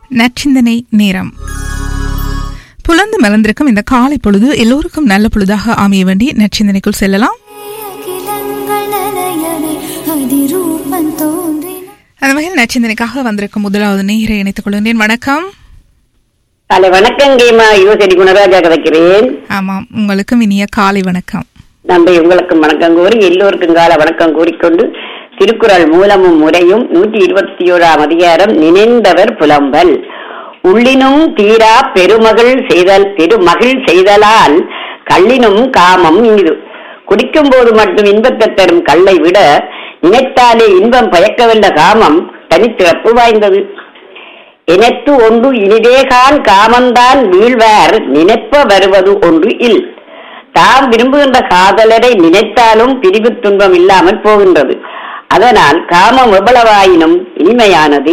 நச்சிந்தனை நேரம் புலந்து மலர்ந்திருக்கும் இந்த காலை பொழுது எல்லோருக்கும் நல்ல பொழுதாக அமைய வேண்டி நச்சிந்தனைக்குள் செல்லலாம் அகிலங்கள் நனையவே அதிரூபம் தோன்றின அந்த வகையில் நச்சிந்தனைக்காக வந்திருக்கும் முதலாவது நேரை இணைத்துக் கொள்கின்றேன் வணக்கம் காலை வணக்கம் கீமா யுவசரி குணராஜா கதைக்கிறேன் ஆமாம் உங்களுக்கும் இனிய காலை வணக்கம் நம்பி உங்களுக்கும் வணக்கம் கூறி எல்லோருக்கும் கால வணக்கம் கூறிக்கொண்டு திருக்குறள் மூலமும் முறையும் நூற்றி இருபத்தி ஓராம் அதிகாரம் நினைந்தவர் புலம்பல் உள்ளினும் தீரா பெருமகள் செய்தல் பெருமகிழ் செய்தலால் கள்ளினும் காமம் இனிது குடிக்கும் போது மட்டும் இன்பத்தை தரும் கல்லை விட நினைத்தாலே இன்பம் பயக்கவல்ல காமம் தனித்திறப்பு வாய்ந்தது இனத்து ஒன்று இனிதேகான் காமந்தான் வீழ்வார் நினைப்ப வருவது ஒன்று இல் தாம் விரும்புகின்ற காதலரை நினைத்தாலும் பிரிவு துன்பம் இல்லாமல் போகின்றது அதனால் காமம் எவ்வளவாயினும் இனிமையானது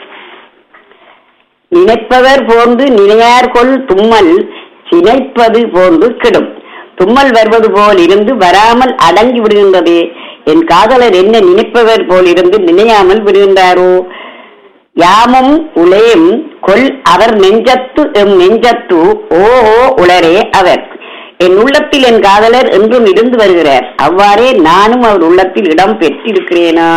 நினைப்பவர் போன்று நினையார்கொள் தும்மல் சினைப்பது போன்று கெடும் தும்மல் வருவது போல் இருந்து வராமல் அடங்கி விடுகின்றது என் காதலர் என்ன நினைப்பவர் போல் இருந்து நினையாமல் விடுகின்றாரோ யாமும் உளேம் கொல் அவர் நெஞ்சத்து எம் நெஞ்சத்து ஓ ஓ உளரே அவர் என் உள்ளத்தில் என் காதலர் என்றும் இருந்து வருகிறார் அவ்வாறே நானும் அவர் உள்ளத்தில் இடம் பெற்றிருக்கிறேனா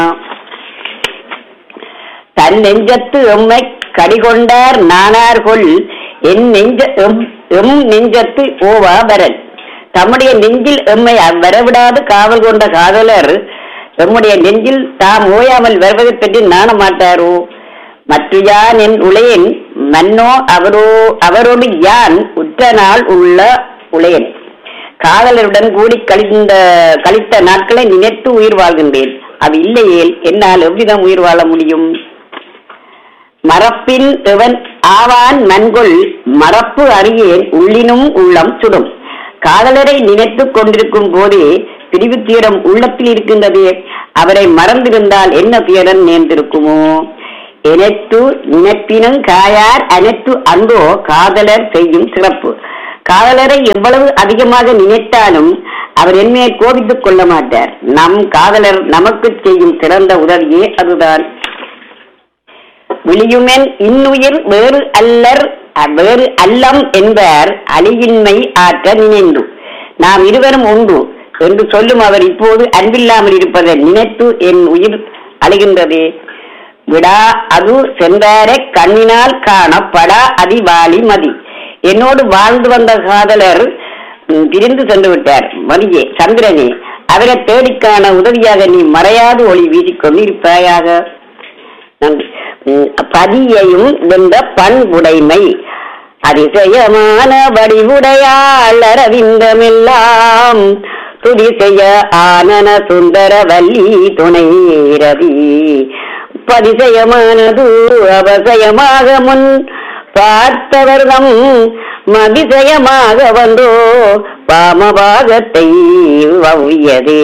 தன் நெஞ்சத்து எம்மை கடிகொண்டார் நானார் கொல் என் நெஞ்ச எம் எம் நெஞ்சத்து ஓவா வரல் தம்முடைய நெஞ்சில் எம்மை வரவிடாது காவல் கொண்ட காதலர் எம்முடைய நெஞ்சில் தாம் ஓயாமல் வருவதைப் பற்றி நாண மாட்டாரோ மற்ற யான் என் உளையன் மன்னோ அவரோ அவரோடு யான் உற்ற நாள் உள்ள உளையன் காதலருடன் கூடி கழிந்த கழித்த நாட்களை நினைத்து உயிர் வாழ்கின்றேன் அது இல்லையேல் என்னால் எவ்விதம் உயிர் வாழ முடியும் மறப்பின் எவன் ஆவான் நன்கொள் மறப்பு அறியேன் உள்ளினும் உள்ளம் சுடும் காதலரை நினைத்துக் கொண்டிருக்கும் போதே பிரிவு தீரம் உள்ளத்தில் இருக்கின்றது அவரை மறந்திருந்தால் என்ன துயரம் நேர்ந்திருக்குமோ எனைத்து நினைப்பினும் காயார் அனைத்து அந்தோ காதலர் செய்யும் சிறப்பு காதலரை எவ்வளவு அதிகமாக நினைத்தாலும் அவர் என்மேல் கோபித்துக் கொள்ள மாட்டார் நம் காதலர் நமக்கு செய்யும் சிறந்த உதவியே அதுதான் விழியுமென் இன்னுயிர் வேறு அல்லர் வேறு அல்லம் என்பார் அழியின்மை ஆற்ற நினைந்து நாம் இருவரும் ஒன்று என்று சொல்லும் அவர் இப்போது அன்பில்லாமல் இருப்பதை நினைத்து என் உயிர் அழிகின்றது விடா அது சென்றாரை கண்ணினால் காண படா அதிவாளி மதி என்னோடு வாழ்ந்து வந்த காதலர் ம், பிரிந்து சென்று விட்டார் மதியே சந்திரனே அவரை தேடிக்காண உதவியாக நீ மறையாது ஒளி வீசிக்கொண்டு இருப்பாயாக நன்றி ம், பதியையும் வென்ற பண்புடைமை அதிசயமான வடிவுடையாள் அரவிந்தமெல்லாம் துதி செய்ய ஆனன சுந்தர வள்ளி துணை ரவி பதிசயமானது அவசயமாக முன் பார்த்தவர்தம் மதிசயமாக வந்தோ பாமபாகத்தை வவ்வியதே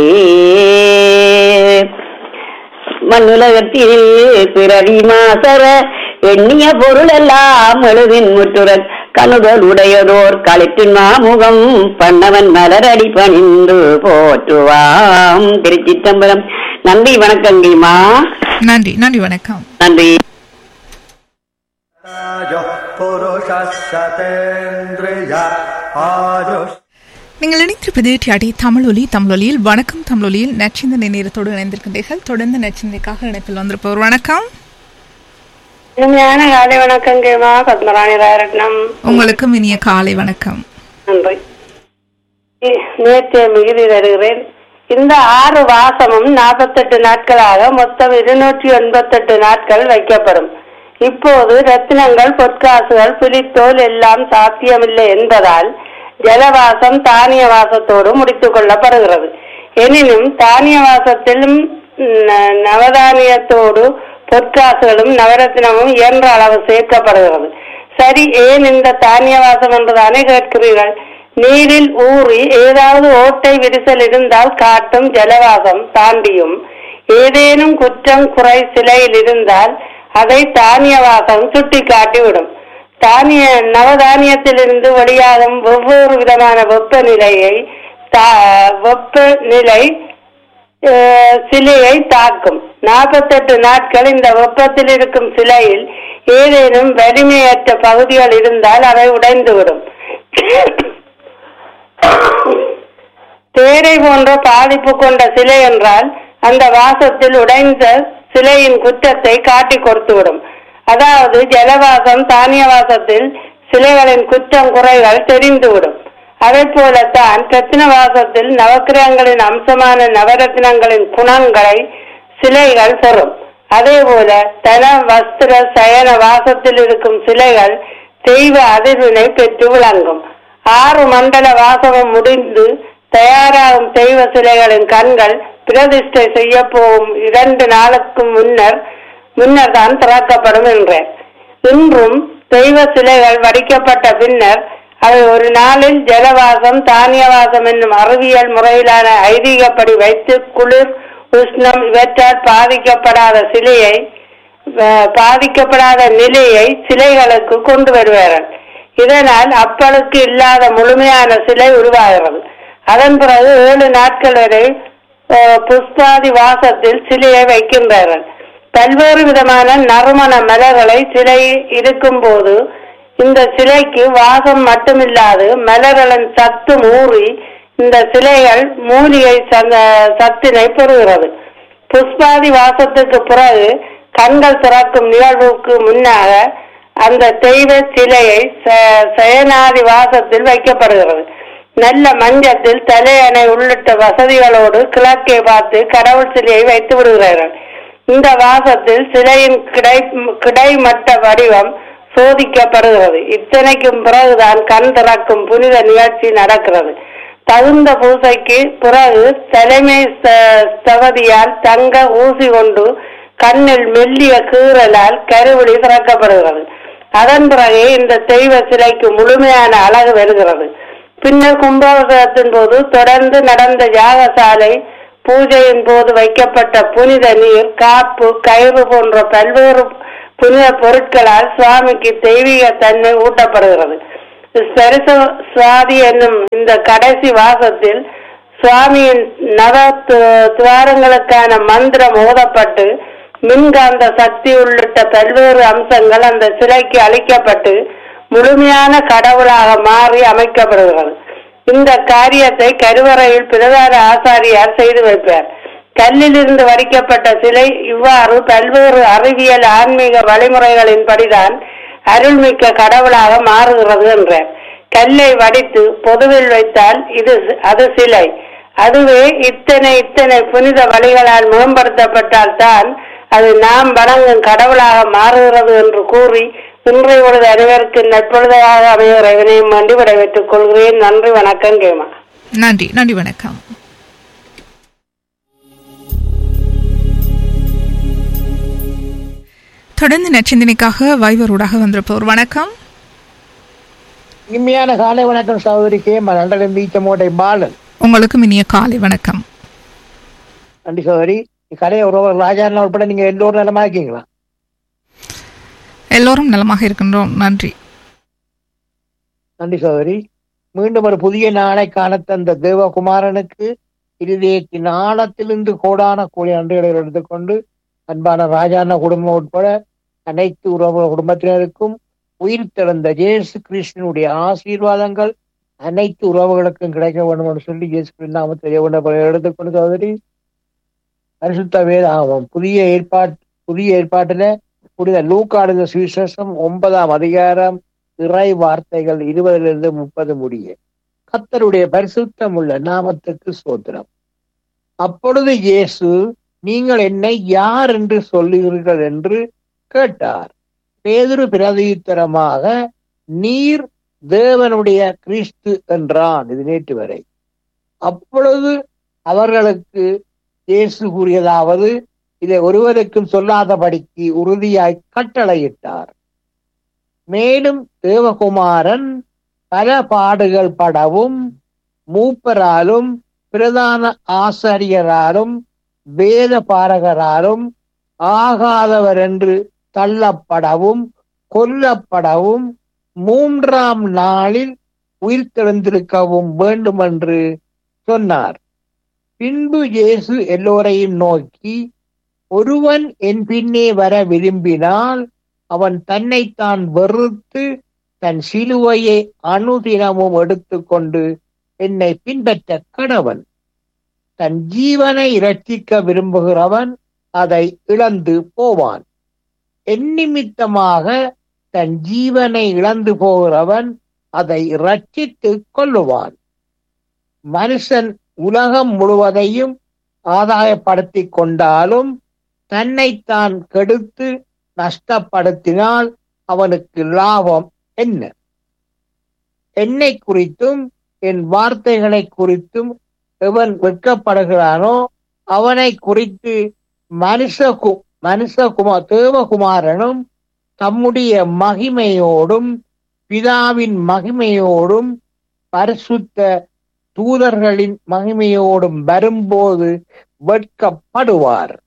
மண்ணுலகத்தில் பிறவி மாசர எண்ணிய பொருளெல்லாம் எழுதின் முற்றுரன் கணுதல் உடையதோர் களிற்றின் மாமுகம் பண்ணவன் மலரடி பணிந்து போற்றுவாம் திருச்சிற்றம்பலம் நன்றி வணக்கங்கம்மா நன்றி நன்றி வணக்கம் நன்றி यः पुरुषः सतेन्द्रिय आयुष् நீங்கள் இணைத்திருப்பது டியாடி தமிழொலி தமிழொலியில் வணக்கம் தமிழொலியில் நச்சிந்தனை நேரத்தோடு இணைந்திருக்கின்றீர்கள் தொடர்ந்து நச்சிந்தனைக்காக இணைப்பில் வந்திருப்பவர் வணக்கம் ஞான காலை வணக்கம் கேமா பத்மராணி ராயரட்னம் உங்களுக்கும் இனிய காலை வணக்கம் நன்றி இ- நேற்றைய மிகுதி தருகிறேன் இந்த ஆறு வாசமும் நாற்பத்தெட்டு நாட்களாக மொத்தம் இருநூற்றி எண்பத்தெட்டு நாட்கள் வைக்கப்படும் இப்போது ரத்தினங்கள் பொற்காசுகள் புலித்தோல் எல்லாம் சாத்தியமில்லை என்பதால் ஜலவாசம் தானிய வாசத்தோடு முடித்துக் கொள்ளப்படுகிறது எனினும் தானிய வாசத்திலும் ந- நவதானியத்தோடு பொற்காசுகளும் நவரத்தினமும் இயன்ற அளவு சேர்க்கப்படுகிறது சரி ஏன் இந்த தானிய வாசம் என்றுதானே கேட்கிறீர்கள் நீரில் ஊறி ஏதாவது ஓட்டை விரிசல் இருந்தால் காட்டும் ஜலவாசம் தாண்டியும் ஏதேனும் குற்றம் குறை சிலையில் இருந்தால் அதை தானிய வாசம் சுட்டி காட்டிவிடும் தானிய நவதானியத்திலிருந்து வெளியாகும் ஒவ்வொரு விதமான வெப்பநிலையை தா- வெப்பநிலை அஹ், சிலையை தாக்கும் நாற்பத்தெட்டு நாட்கள் இந்த வெப்பத்தில் இருக்கும் சிலையில் ஏதேனும் வலிமையற்ற பகுதிகள் இருந்தால் அவை உடைந்துவிடும் தேரை போன்ற பாதிப்பு கொண்ட சிலை என்றால் அந்த வாசத்தில் உடைந்த சிலையின் குற்றத்தை காட்டி கொடுத்துவிடும் அதாவது ஜலவாசம் தானிய வாசத்தில் சிலைகளின் குற்றம் குறைகள் தெரிந்துவிடும் அதை போலத்தான் ரத்தின வாசத்தில் நவக்கிரகங்களின் அம்சமான நவரத்னங்களின் குணங்களை சிலைகள் பெறும் அதே போல தன வஸ்திர சயன வாசத்தில் இருக்கும் சிலைகள் தெய்வ அதிர்வினை பெற்று விளங்கும் ஆறு மண்டல வாசகம் முடிந்து தயாராகும் தெய்வ சிலைகளின் கண்கள் பிரதிஷ்டை செய்ய போகும் இரண்டு நாளுக்கு முன்னர் முன்னர் தான் திறக்கப்படும் என்றேன் இன்றும் தெய்வ சிலைகள் வடிக்கப்பட்ட பின்னர் அவை ஒரு நாளில் ஜலவாசம் தானியவாசம் என்னும் அறிவியல் முறையிலான ஐதீகப்படி வைத்து குளிர் உஷ்ணம் இவற்றால் பாதிக்கப்படாத சிலையை அஹ், பாதிக்கப்படாத நிலையை சிலைகளுக்கு கொண்டு வருவார்கள் இதனால் அப்பளுக்கு இல்லாத முழுமையான சிலை உருவாகிறது அதன் பிறகு ஏழு நாட்கள் வரை அஹ், புஷ்பாதி வாசத்தில் சிலையை வைக்கின்றார்கள் பல்வேறு விதமான நறுமண மலர்களை சிலை இருக்கும் போது இந்த சிலைக்கு வாசம் மட்டுமில்லாது மலர்களின் சத்து ஊறி இந்த சிலைகள் மூலிகை சந்த- சத்தினை பெறுகிறது புஷ்பாதி வாசத்துக்கு பிறகு கண்கள் திறக்கும் நிகழ்வுக்கு முன்னாக அந்த தெய்வ சிலையை ச- சயனாதி வாசத்தில் வைக்கப்படுகிறது நல்ல மஞ்சத்தில் தலையணை உள்ளிட்ட வசதிகளோடு கிழக்கே பார்த்து கடவுள் சிலையை வைத்து விடுகிறார்கள் இந்த வாசத்தில் சிலையின் கிடை கிடைமட்ட வடிவம் சோதிக்கப்படுகிறது இத்தனைக்கும் பிறகுதான் கண் திறக்கும் புனித நிகழ்ச்சி நடக்கிறது தகுந்த பூசைக்கு பிறகு தலைமை ஸ்த- ஸ்தபதியால் தங்க ஊசி கொண்டு கண்ணில் மெல்லிய கீறலால் கருவிழி திறக்கப்படுகிறது அதன் பிறகு இந்த தெய்வ சிலைக்கு முழுமையான அழகு வருகிறது பின்னர் கும்பாபிஷேகத்தின் போது தொடர்ந்து நடந்த யாகசாலை பூஜையின் போது வைக்கப்பட்ட புனித நீர் காப்பு கயிறு போன்ற பல்வேறு புனித பொருட்களால் சுவாமிக்கு தெய்வீக தன்மை ஊட்டப்படுகிறது ஸ்பரிச சுவாதி என்னும் இந்த கடைசி வாசத்தில் சுவாமியின் நவ து- துவாரங்களுக்கான மந்திரம் ஓதப்பட்டு மின்காந்த சக்தி உள்ளிட்ட பல்வேறு அம்சங்கள் அந்த சிலைக்கு அளிக்கப்பட்டு முழுமையான கடவுளாக மாறி அமைக்கப்படுகிறது இந்த காரியத்தை கருவறையில் பிரதான ஆசாரியார் செய்து வைப்பார் கல்லிலிருந்து வடிக்கப்பட்ட சிலை இவ்வாறு பல்வேறு அறிவியல் ஆன்மீக வழிமுறைகளின்படிதான் அருள்மிக்க கடவுளாக மாறுகிறது என்றார் கல்லை வடித்து பொதுவில் வைத்தால் இது அது சிலை அதுவே இத்தனை இத்தனை புனித வழிகளால் மேம்படுத்தப்பட்டால் தான் அது நாம் வணங்கும் கடவுளாக மாறுகிறது என்று கூறி இன்றைய பொழுது அனைவருக்கு நட்பொழுதாக அமைகிற இவனையும் வேண்டி விடைபெற்றுக் கொள்கிறேன் நன்றி வணக்கம் கேமா நன்றி நன்றி வணக்கம் தொடர்ந்து நச்சிந்தனைக்காக வைவரூடாக வந்திருப்போர் வணக்கம் இனிமையான காலை வணக்கம் சகோதரி கே மண்டலம் வீச்சமோட்டை பாலன் உங்களுக்கு இனிய காலை வணக்கம் நன்றி சகோதரி கலைய உறவர் ராஜா உட்பட நீங்க எல்லோரும் நலமா இருக்கீங்களா எல்லோரும் நலமாக இருக்கின்றோம் நன்றி நன்றி சகோதரி மீண்டும் ஒரு புதிய நாளை காண தந்த தேவகுமாரனுக்கு இருதயத்தின் ஆழத்திலிருந்து கோடான கோடி நன்றிகளை எடுத்துக்கொண்டு அன்பான ராஜான குடும்பம் உட்பட அனைத்து உறவு குடும்பத்தினருக்கும் உயிர் திறந்த ஜேசு கிருஷ்ணனுடைய ஆசீர்வாதங்கள் அனைத்து உறவுகளுக்கும் கிடைக்க வேண்டும் என்று சொல்லி இயேசு கிறிஸ்து நாமத்தில் எவ்வளவு எடுத்துக்கொண்டு சகோதரி பரிசுத்த வேதாகமம் புதிய ஏற்பாட் புதிய ஏற்பாட்டில புனித லூக்காடுத சுவிசேஷம் ஒன்பதாம் அதிகாரம் இறை வார்த்தைகள் இருபதிலிருந்து முப்பது முடிய கத்தருடைய பரிசுத்தம் உள்ள நாமத்துக்கு சோத்திரம் அப்பொழுது இயேசு நீங்கள் என்னை யார் என்று சொல்லுகிறீர்கள் என்று கேட்டார் பேதுரு பிரதியுத்தரமாக நீர் தேவனுடைய கிறிஸ்து என்றான் இது நேற்று வரை அப்பொழுது அவர்களுக்கு இயேசு கூறியதாவது இதை ஒருவருக்கும் சொல்லாதபடிக்கு உறுதியாய் கட்டளையிட்டார் மேலும் தேவகுமாரன் பல பாடுகள் படவும் மூப்பராலும் பிரதான ஆசாரியராலும் வேத பாரகராலும் ஆகாதவர் என்று தள்ளப்படவும் கொல்லப்படவும் மூன்றாம் நாளில் உயிர்த்தெழுந்திருக்கவும் வேண்டுமென்று சொன்னார் பின்பு இயேசு எல்லோரையும் நோக்கி ஒருவன் என் பின்னே வர விரும்பினால் அவன் தன்னைத்தான் வெறுத்து தன் சிலுவையை அனுதினமும் எடுத்துக்கொண்டு என்னை பின்பற்ற கடவன் தன் ஜீவனை இரட்சிக்க விரும்புகிறவன் அதை இழந்து போவான் என் நிமித்தமாக தன் ஜீவனை இழந்து போகிறவன் அதை ரட்சித்து கொள்ளுவான் மனுஷன் உலகம் முழுவதையும் ஆதாயப்படுத்திக் கொண்டாலும் தன்னைத்தான் கெடுத்து நஷ்டப்படுத்தினால் அவனுக்கு லாபம் என்ன என்னை குறித்தும் என் வார்த்தைகளை குறித்தும் எவன் வெட்கப்படுகிறானோ அவனை குறித்து மனுஷ கு- மனுஷகுமா தேவகுமாரனும் தம்முடைய மகிமையோடும் பிதாவின் மகிமையோடும் பரிசுத்த தூதர்களின் மகிமையோடும் வரும்போது வெட்கப்படுவார்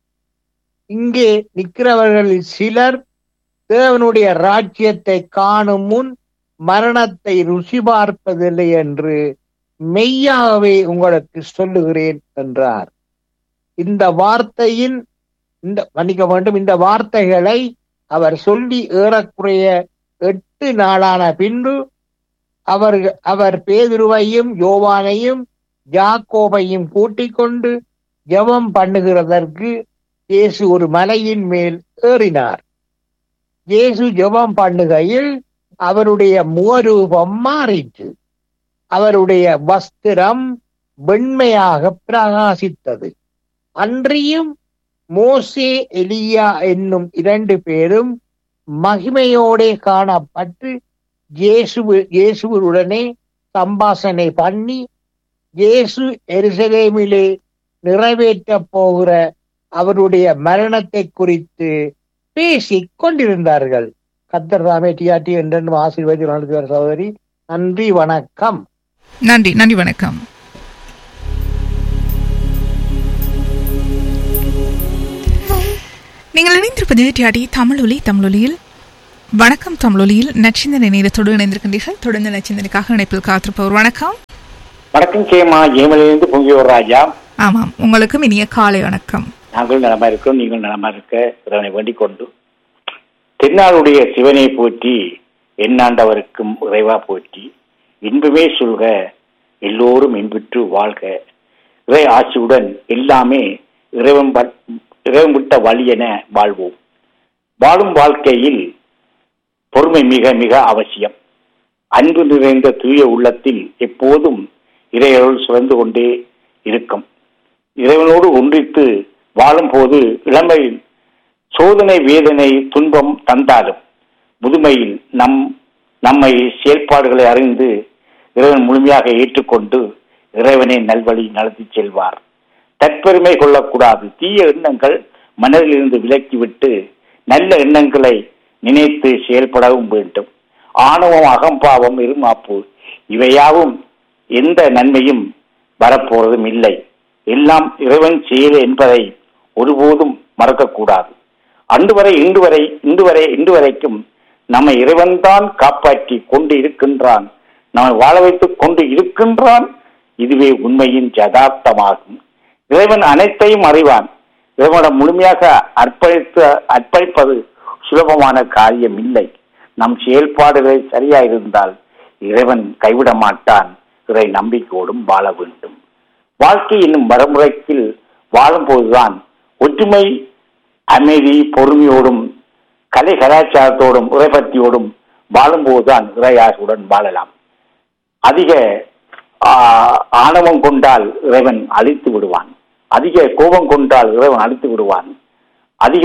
இங்கே நிற்கிறவர்களில் சிலர் தேவனுடைய ராஜ்யத்தை காணும் முன் மரணத்தை ருசி பார்ப்பதில்லை என்று மெய்யாகவே உங்களுக்கு சொல்லுகிறேன் என்றார் இந்த வார்த்தையின் இந்த மன்னிக்க வேண்டும் இந்த வார்த்தைகளை அவர் சொல்லி ஏறக்குறைய எட்டு நாளான பின்பு அவர் அவர் பேதுருவையும் யோவானையும் யாக்கோபையும் கூட்டிக் கொண்டு ஜெபம் பண்ணுகிறதற்கு இயேசு ஒரு மலையின் மேல் ஏறினார் இயேசு ஜெபம் பண்ணுகையில் அவருடைய முகரூபம் மாறிற்று அவருடைய வஸ்திரம் வெண்மையாக பிரகாசித்தது அன்றியும் மோசே எலியா என்னும் இரண்டு பேரும் மகிமையோடே காணப்பட்டு இயேசு இயேசுவுடனே சம்பாஷணை பண்ணி இயேசு எருசலேமிலே நிறைவேற்றப் போகிற அவருடைய மரணத்தை குறித்து பேசிக் கொண்டிருந்தார்கள் கத்தர் ராமே டிஆர்டி என்றென்றும் ஆசீர்வதி நடத்துவார் சகோதரி நன்றி வணக்கம் நன்றி நன்றி வணக்கம் நீங்கள் இணைந்திருப்பது டியாடி தமிழொலி தமிழொலியில் வணக்கம் தமிழொலியில் நச்சிந்தனை நேரத்தோடு இணைந்திருக்கின்றீர்கள் தொடர்ந்து நச்சிந்தனைக்காக இணைப்பில் காத்திருப்பவர் வணக்கம் வணக்கம் கேமா ஜெயமலிருந்து பொங்கியோர் ராஜா ஆமாம் உங்களுக்கும் இனிய காலை வணக்கம் நாங்கள் நலமா இருக்கிறோம் நீங்கள் நலமா இருக்க இறைவனை வேண்டிக் கொண்டு தென்னாளுடைய சிவனை போற்றி எண்ணாண்டவருக்கும் இறைவா போற்றி இன்பமே சொல்க எல்லோரும் இன்புற்று வாழ்க இறை ஆட்சியுடன் எல்லாமே இறைவன் ப- இறைவன் விட்ட வழி என வாழ்வோம் வாழும் வாழ்க்கையில் பொறுமை மிக மிக அவசியம் அன்பு நிறைந்த தூய உள்ளத்தில் எப்போதும் இறையருள் சுரந்து கொண்டே இருக்கும் இறைவனோடு ஒன்றித்து வாழும்போது இளமையில் சோதனை வேதனை துன்பம் தந்தாலும் முதுமையில் நம் நம்மை செயல்பாடுகளை அறிந்து இறைவன் முழுமையாக ஏற்றுக்கொண்டு இறைவனை நல்வழி நடத்தி செல்வார் தற்பெருமை கொள்ளக்கூடாது தீய எண்ணங்கள் மனதிலிருந்து விலக்கிவிட்டு நல்ல எண்ணங்களை நினைத்து செயல்படவும் வேண்டும் ஆணவம் அகம்பாவம் இருமாப்பு இவையாவும் எந்த நன்மையும் வரப்போறதும் இல்லை எல்லாம் இறைவன் செயல் என்பதை ஒருபோதும் மறக்கக்கூடாது அன்று வரை இன்று வரை இன்று வரை இன்று வரைக்கும் நம்மை இறைவன்தான் காப்பாற்றி கொண்டு இருக்கின்றான் நம்மை வாழ வைத்துக் கொண்டு இருக்கின்றான் இதுவே உண்மையின் யதார்த்தமாகும் இறைவன் அனைத்தையும் அறிவான் இறைவனிடம் முழுமையாக அர்ப்பணித்து அர்ப்பணிப்பது சுலபமான காரியம் இல்லை நம் செயல்பாடுகள் சரியா இருந்தால் இறைவன் கைவிட மாட்டான் இறை நம்பிக்கையோடும் வாழ வேண்டும் வாழ்க்கை என்னும் வரமுறைக்கில் வாழும்போதுதான் ஒற்றுமை அமைதி பொறுமையோடும் கலை கலாச்சாரத்தோடும் இறைபக்தியோடும் வாழும்போதுதான் இறையாசுடன் வாழலாம் அதிக ஆ, ஆணவம் கொண்டால் இறைவன் அழித்து விடுவான் அதிக கோபம் கொண்டால் இறைவன் அழித்து விடுவான் அதிக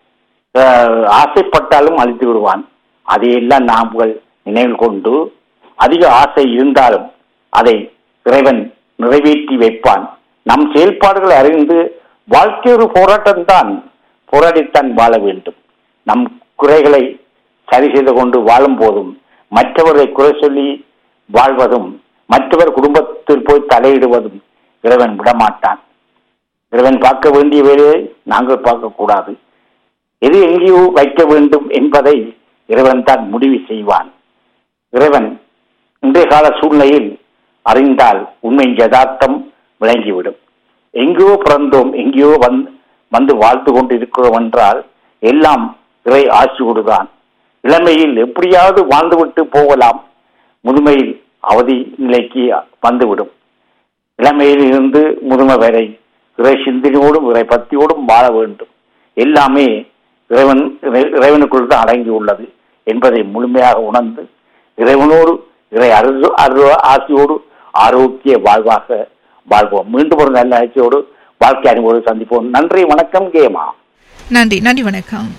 அஹ், ஆசைப்பட்டாலும் அழித்து விடுவான் அதையெல்லாம் நாம்கள் நினைவில் கொண்டு அதிக ஆசை இருந்தாலும் அதை இறைவன் நிறைவேற்றி வைப்பான் நம் செயல்பாடுகளை அறிந்து வாழ்க்கை ஒரு போராட்டம்தான் போராடித்தான் வாழ வேண்டும் நம் குறைகளை சரி செய்து கொண்டு வாழும் போதும் மற்றவர்களை குறை சொல்லி வாழ்வதும் மற்றவர் குடும்பத்தில் போய் தலையிடுவதும் இறைவன் விடமாட்டான் இறைவன் பார்க்க வேண்டிய வேலையை நாங்கள் பார்க்கக்கூடாது எது எங்கேயோ வைக்க வேண்டும் என்பதை இறைவன் தான் முடிவு செய்வான் இறைவன் இன்றைய கால சூழ்நிலையில் அறிந்தால் உண்மையின் யதார்த்தம் விளங்கிவிடும் எங்கேயோ பிறந்தோம் எங்கேயோ வந் வந்து வாழ்ந்து கொண்டு இருக்கிறோம் என்றால் எல்லாம் இறை ஆட்சியோடுதான் இளமையில் எப்படியாவது வாழ்ந்துவிட்டு போகலாம் முதுமையில் அவதி நிலைக்கு வந்துவிடும் இளமையில் இருந்து முதுமை வரை இறை சிந்தனையோடும் இறை பக்தியோடும் வாழ வேண்டும் எல்லாமே இறைவன் இறை- இறைவனுக்குள் தான் அடங்கி உள்ளது என்பதை முழுமையாக உணர்ந்து இறைவனோடு இறை அரு அரு ஆசையோடு ஆரோக்கிய வாழ்வாக வாழ்வோம் மீண்டும் ஒரு நல்ல ஆட்சியோடு வாழ்க்கை அனுபவம் சந்திப்போம் நன்றி வணக்கம் கேமா நன்றி நன்றி வணக்கம்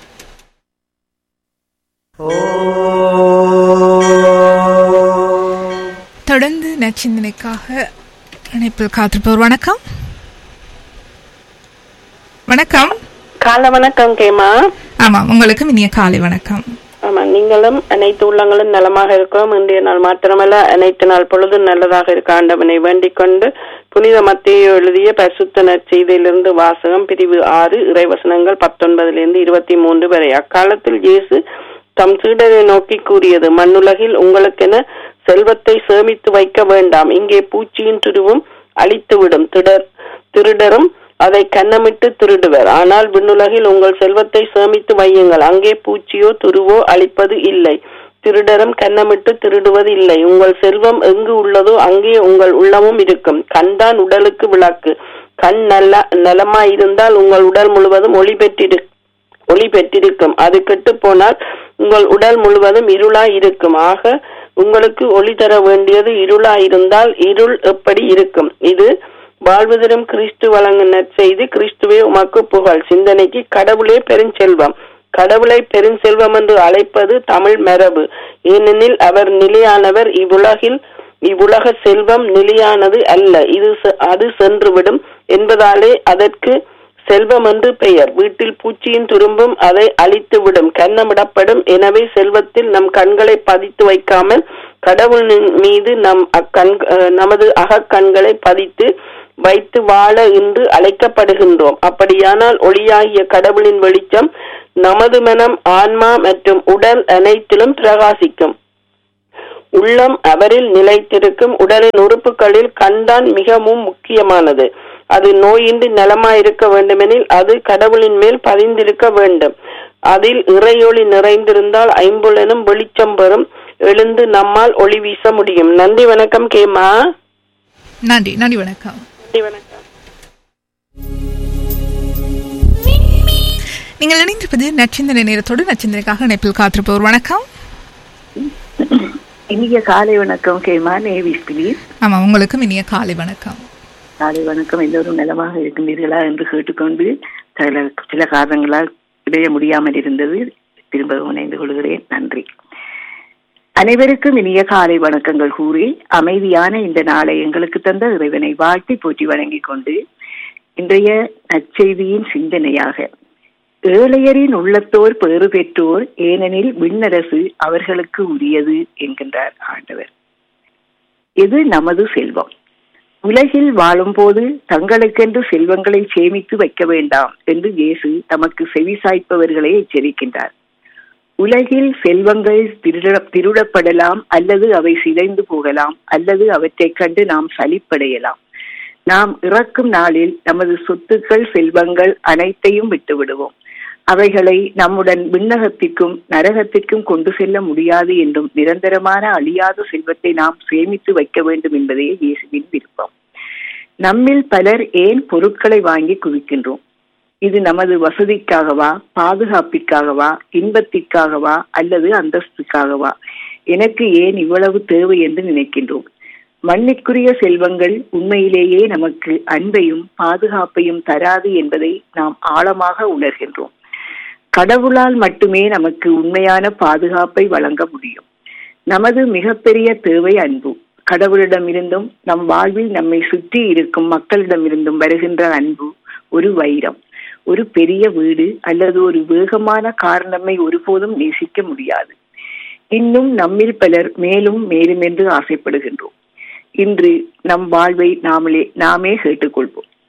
தொடர்ந்து நச்சிந்தனைக்காக இணைப்பில் காத்திருப்பவர் வணக்கம் வணக்கம் காலை வணக்கம் கேமா ஆமாம் உங்களுக்கும் இனிய காலை வணக்கம் ஆமா நீங்களும் அனைத்து உள்ளங்களும் நலமாக இருக்கோம் இன்றைய நாள் மாத்திரமல்ல அனைத்து நாள் பொழுதும் நல்லதாக இருக்க ஆண்டவனை வேண்டிக் கொண்டு புனித மத்திய எழுதிய பரிசுத்த நற்செய்தியிலிருந்து வாசகம் பிரிவு ஆறு இறைவசனங்கள் பத்தொன்பதிலிருந்து இருபத்தி மூன்று வரை அக்காலத்தில் இயேசு தம் சீடரை நோக்கி கூறியது மண்ணுலகில் உங்களுக்கென செல்வத்தை சேமித்து வைக்க வேண்டாம் இங்கே பூச்சியின் துருவும் அழித்துவிடும் திடர் திருடரும் அதை கன்னமிட்டு திருடுவர் ஆனால் விண்ணுலகில் உங்கள் செல்வத்தை சேமித்து வையுங்கள் அங்கே பூச்சியோ துருவோ அழிப்பது இல்லை திருடரும் கன்னமிட்டு திருடுவது இல்லை உங்கள் செல்வம் எங்கு உள்ளதோ அங்கே உங்கள் உள்ளமும் இருக்கும் கண்தான் உடலுக்கு விளக்கு கண் நல்ல நலமாயிருந்தால் உங்கள் உடல் முழுவதும் ஒளி பெற்றிரு ஒளி பெற்றிருக்கும் அது கெட்டு போனால் உங்கள் உடல் முழுவதும் இருளாய் இருக்கும் ஆக உங்களுக்கு ஒளி தர வேண்டியது இருளாய் இருந்தால் இருள் எப்படி இருக்கும் இது வாழ்வு தரும் கிறிஸ்து வழங்கும் நற்செய்தி கிறிஸ்துவே உமக்கு புகழ் சிந்தனைக்கு கடவுளே பெருஞ்செல்வம் கடவுளை பெருஞ்செல்வம் என்று அழைப்பது தமிழ் மரபு ஏனெனில் அவர் நிலையானவர் இவ்வுலகில் இவ்வுலக செல்வம் நிலையானது அல்ல இது செ- அது சென்றுவிடும் என்பதாலே அதற்கு செல்வம் என்று பெயர் வீட்டில் பூச்சியின் துரும்பும் அதை அழித்துவிடும் கன்னமிடப்படும் எனவே செல்வத்தில் நம் கண்களை பதித்து வைக்காமல் கடவுளின் மீது நம் அக்கண் அஹ், நமது அகக்கண்களை பதித்து வைத்து வாழ இன்று அழைக்கப்படுகின்றோம் அப்படியானால் ஒளியாகிய கடவுளின் வெளிச்சம் நமது மனம் ஆன்மா மற்றும் உடல் அனைத்திலும் பிரகாசிக்கும் உள்ளம் அவரில் நிலைத்திருக்கும் உடலின் உறுப்புகளில் கண்தான் மிகவும் முக்கியமானது அது நோயின்றி நலமாயிருக்க வேண்டுமெனில் அது கடவுளின் மேல் பதிந்திருக்க வேண்டும் அதில் இறையொளி நிறைந்திருந்தால் ஐம்புலனும் வெளிச்சம் பெறும் எழுந்து நம்மால் ஒளி வீச முடியும் நன்றி வணக்கம் கேமா நன்றி நன்றி வணக்கம் நன்றி வணக்கம் நீங்கள் இணைந்திருப்பது நச்சிந்தனை நேரத்தோடு நச்சிந்தனைக்காக இணைப்பில் காத்திருப்பவர் வணக்கம் இனிய காலை வணக்கம் கேமா நேவிஸ் பிளீஸ் ஆமாம் உங்களுக்கும் இனிய காலை வணக்கம் காலை வணக்கம் எல்லோரும் நலமாக இருக்கின்றீர்களா என்று கேட்டுக்கொண்டு சில சில காரணங்களால் இடைய முடியாமல் இருந்தது திரும்பவும் இணைந்து கொள்கிறேன் நன்றி அனைவருக்கும் இனிய காலை வணக்கங்கள் கூறி அமைதியான இந்த நாளை எங்களுக்கு தந்த இறைவனை வாழ்த்தி போற்றி வணங்கிக் கொண்டு இன்றைய நற்செய்தியின் சிந்தனையாக ஏழையரின் உள்ளத்தோர் பேறு பெற்றோர் ஏனெனில் விண்ணரசு அவர்களுக்கு உரியது என்கின்றார் ஆண்டவர் இது நமது செல்வம் உலகில் வாழும்போது தங்களுக்கென்று செல்வங்களை சேமித்து வைக்க வேண்டாம் என்று இயேசு தமக்கு செவிசாய்ப்பவர்களை எச்சரிக்கின்றார் உலகில் செல்வங்கள் திருட திருடப்படலாம் அல்லது அவை சிதைந்து போகலாம் அல்லது அவற்றைக் கண்டு நாம் சலிப்படையலாம் நாம் இறக்கும் நாளில் நமது சொத்துக்கள் செல்வங்கள் அனைத்தையும் விட்டுவிடுவோம் அவைகளை நம்முடன் விண்ணகத்திற்கும் நரகத்திற்கும் கொண்டு செல்ல முடியாது என்றும் நிரந்தரமான அழியாத செல்வத்தை நாம் சேமித்து வைக்க வேண்டும் என்பதே இயேசுவின் விருப்பம் நம்மில் பலர் ஏன் பொருட்களை வாங்கி குவிக்கின்றோம் இது நமது வசதிக்காகவா பாதுகாப்பிற்காகவா இன்பத்திற்காகவா அல்லது அந்தஸ்துக்காகவா எனக்கு ஏன் இவ்வளவு தேவை என்று நினைக்கின்றோம் மண்ணிற்குரிய செல்வங்கள் உண்மையிலேயே நமக்கு அன்பையும் பாதுகாப்பையும் தராது என்பதை நாம் ஆழமாக உணர்கின்றோம் கடவுளால் மட்டுமே நமக்கு உண்மையான பாதுகாப்பை வழங்க முடியும் நமது மிகப்பெரிய தேவை அன்பு கடவுளிடமிருந்தும் நம் வாழ்வில் நம்மை சுற்றி இருக்கும் மக்களிடமிருந்தும் வருகின்ற அன்பு ஒரு வைரம் ஒரு பெரிய வீடு அல்லது ஒரு வேகமான கார் நம்மை ஒருபோதும் நேசிக்க முடியாது இன்னும் நம்மில் பலர் மேலும் மேலும் என்று ஆசைப்படுகின்றோம் இன்று நம் வாழ்வை நாமளே நாமே கேட்டுக்கொள்வோம்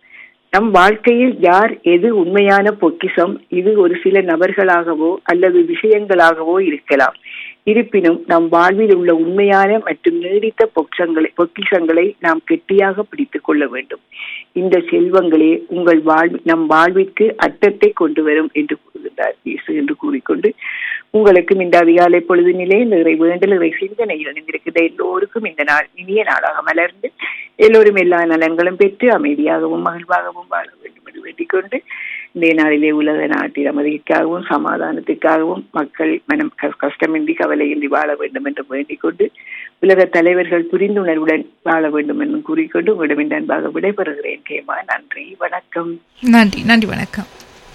நம் வாழ்க்கையில் யார் எது உண்மையான பொக்கிஷம் இது ஒரு சில நபர்களாகவோ அல்லது விஷயங்களாகவோ இருக்கலாம் இருப்பினும் நம் வாழ்வில் உள்ள உண்மையான மற்றும் நீடித்த பொக்கிஷங்களை பொக்கிஷங்களை நாம் கெட்டியாக பிடித்துக் கொள்ள வேண்டும் இந்த செல்வங்களே உங்கள் வாழ் நம் வாழ்விற்கு அர்த்தத்தை கொண்டு வரும் என்று கூறுகின்றார் இயேசு என்று கூறிக்கொண்டு உங்களுக்கும் இந்த அதிகாலை பொழுதினிலே நிறை வேண்டல் இறை சிந்தனையில் இணைந்திருக்கிற எல்லோருக்கும் இந்த நாள் இனிய நாளாக மலர்ந்து எல்லோரும் எல்லா நலன்களும் பெற்று அமைதியாகவும் மகிழ்வாகவும் வாழ வேண்டும் என்று வேண்டிக் கொண்டு இந்த நாளிலே உலக நாட்டில் அமைதிக்காகவும் சமாதானத்திற்காகவும் மக்கள் மனம் க- கஷ்டமின்றி கவலையின்றி வாழ வேண்டும் என்று வேண்டிக் கொண்டு உலக தலைவர்கள் புரிந்துணர்வுடன் வாழ வேண்டும் என்று கூறிக்கொண்டு உங்களிடம் இந்த அன்பாக விடைபெறுகிறேன் கேமா நன்றி வணக்கம் நன்றி நன்றி வணக்கம்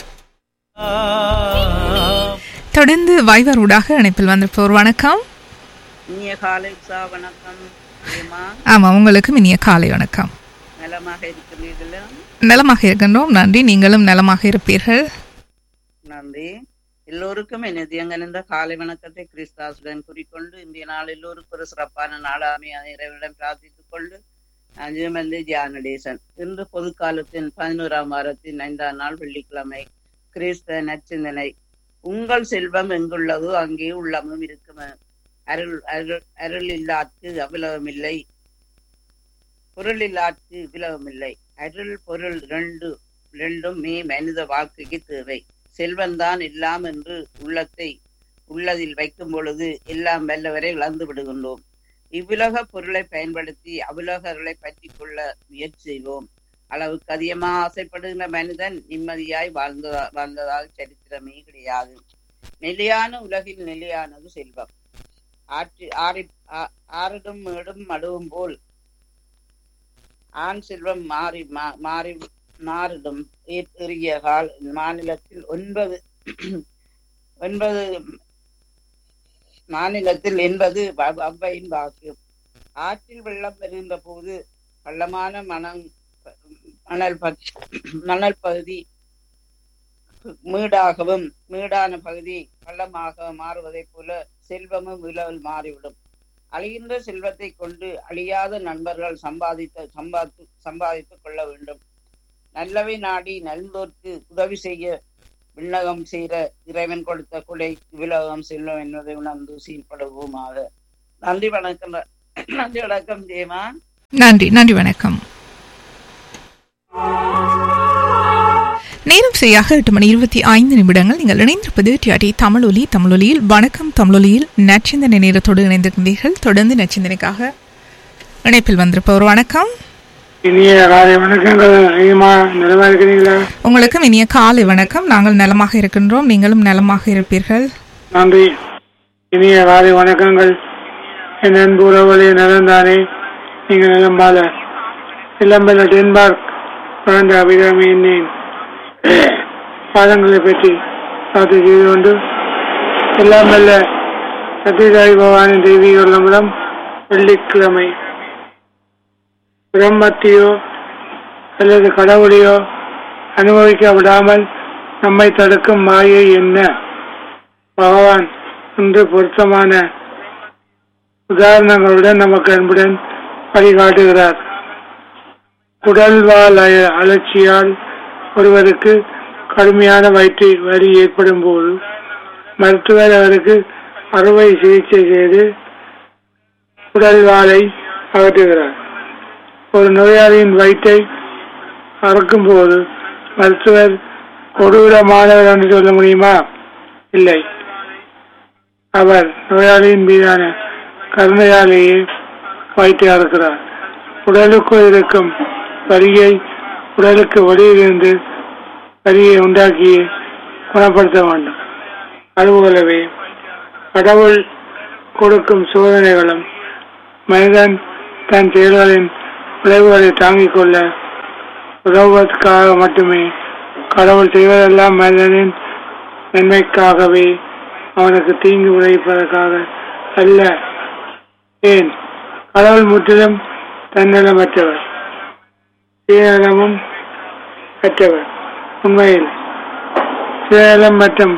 தொடர்ந்து வைவர் ஊடாக இணைப்பில் வந்திருப்போர் வணக்கம் இனிய காலை உஷா வணக்கம் ஏமா ஆமா உங்களுக்கும் இனிய காலை வணக்கம் நலமாக இருக்கிறீர்களா நலமாக இருக்கின்றோம் நன்றி நீங்களும் நலமாக இருப்பீர்கள் நன்றி எல்லோருக்கும் எனது எங்கனிருந்த காலை வணக்கத்தை கிறிஸ்தாசுடன் கூறிக்கொண்டு இந்திய நாள் எல்லோருக்கும் ஒரு சிறப்பான நாளாமை இறைவனிடம் பிரார்த்தித்துக் கொண்டு அஞ்சுமந்தி தியானடேசன் இன்று பொதுக்காலத்தின் பதினோராம் வாரத்தின் ஐந்தாம் நாள் வெள்ளிக்கிழமை கிறிஸ்த நச்சிந்தனை உங்கள் செல்வம் எங்குள்ளதோ அங்கே உள்ளமும் இருக்கும் அருள் அருள் அருள் இல்லாத்து அவ்வளவுமில்லை பொருள் இல்லாத்து விலகமில்லை அருள் பொருள் ரெண்டு ரெண்டும் மே மனித வாழ்க்கைக்கு தேவை செல்வந்தான் எல்லாம் என்று உள்ளத்தை உள்ளதில் வைக்கும் பொழுது எல்லாம் வல்லவரை இழந்து விடுகின்றோம் இவ்வுலக பொருளை பயன்படுத்தி அவ்வுலகர்களை பற்றி கொள்ள முயற்சி செய்வோம் அளவுக்கு அதிகமாக ஆசைப்படுகின்ற மனிதன் நிம்மதியாய் வாழ்ந்ததா வாழ்ந்ததால் சரித்திரமே கிடையாது நிலையான உலகில் நிலையானது செல்வம் ஆற்றி ஆறி ஆ- ஆறிடும் மேடும் மடுவும் போல் ஆண் செல்வம் மாறி மா- மாறி மாறிடும் ஏ- எறிய கால் மாநிலத்தில் ஒன்பது ஒன்பது மாநிலத்தில் என்பது வ- அவ்வையின் வாக்கு ஆற்றில் வெள்ளம் வருகின்ற போது பள்ளமான மணம் மணல் ப- மணல் பகுதி மீடாகவும் மீடான பகுதி பள்ளமாக மாறுவதைப் போல செல்வமும் விலவில் மாறிவிடும் அழிகின்ற செல்வத்தை கொண்டு அழியாத நண்பர்கள் சம்பாதித்த சம்பாதித்து சம்பாதித்துக் கொள்ள வேண்டும் நல்லவை நாடி நல்ந்தோர்க்கு உதவி செய்ய விண்ணகம் செய்த இறைவன் கொடுத்த கொடை விலகம் செல்வம் என்பதை உணர்ந்து சீர்படுவோமாக நன்றி வணக்கம் நன்றி வணக்கம் ஜெயமா நன்றி நன்றி வணக்கம் நேரம் சரியாக எட்டு மணி இருபத்தி ஐந்து நிமிடங்கள் நீங்கள் இணைந்திருப்பது டிஆர்டி தமிழொலி தமிழொலியில் வணக்கம் தமிழொலியில் நச்சிந்தனை நேரத்தோடு இணைந்திருக்கின்றீர்கள் தொடர்ந்து நச்சிந்தனைக்காக இணைப்பில் வந்திருப்பவர் வணக்கம் இனிய காலை வணக்கங்கள் ஐயமா நிலமா இருக்கிறீங்களா உங்களுக்கும் இனிய காலை வணக்கம் நாங்கள் நலமாக இருக்கின்றோம் நீங்களும் நலமாக இருப்பீர்கள் நன்றி இனிய காலை வணக்கங்கள் என் அன்பு உறவுகளே நலந்தானே நீங்கள் நலம்பாத இளம்பெல்ல டென்மார்க் பிறந்த அபிராமி என்னேன் பாதங்களை பற்றி பார்த்து செய்து கொண்டு எல்லாம் வல்ல சத்யசாய் பகவானின் தெய்வீக உள்ளமுடன் வெள்ளிக்கிழமை பிரம்மத்தையோ அல்லது கடவுளையோ அனுபவிக்க விடாமல் நம்மை தடுக்கும் மாயை என்ன பகவான் இன்று பொருத்தமான உதாரணங்களுடன் நமக்கு அன்புடன் வழிகாட்டுகிறார் உடல்வால் அய- அலட்சியால் ஒருவருக்கு கடுமையான வயிற்று வலி ஏற்படும் போது மருத்துவர் அவருக்கு அறுவை சிகிச்சை செய்து உடல்வாலை அகற்றுகிறார் ஒரு நோயாளியின் வயிற்றை அறுக்கும் போது மருத்துவர் கொடூரமானவர் என்று சொல்ல முடியுமா இல்லை அவர் நோயாளியின் மீதான கருணையாலேயே வயிற்றை அறுக்கிறார் உடலுக்குள் இருக்கும் வலியை உடலுக்கு வெளியிலிருந்து வலியை உண்டாக்கி குணப்படுத்த வேண்டும் அதுபோலவே கடவுள் கொடுக்கும் சோதனைகளும் மனிதன் தன் செயல்களின் விளைவுகளை தாங்கிக் கொள்ள உதவுவதற்காக மட்டுமே கடவுள் செய்வதெல்லாம் மனிதனின் நன்மைக்காகவே அவனுக்கு தீங்கு விளைவிப்பதற்காக அல்ல ஏன் கடவுள் முற்றிலும் தன்னலமற்றவர் சுயநலமும் அற்றவர் உண்மையில் சுயநலம் மற்றும்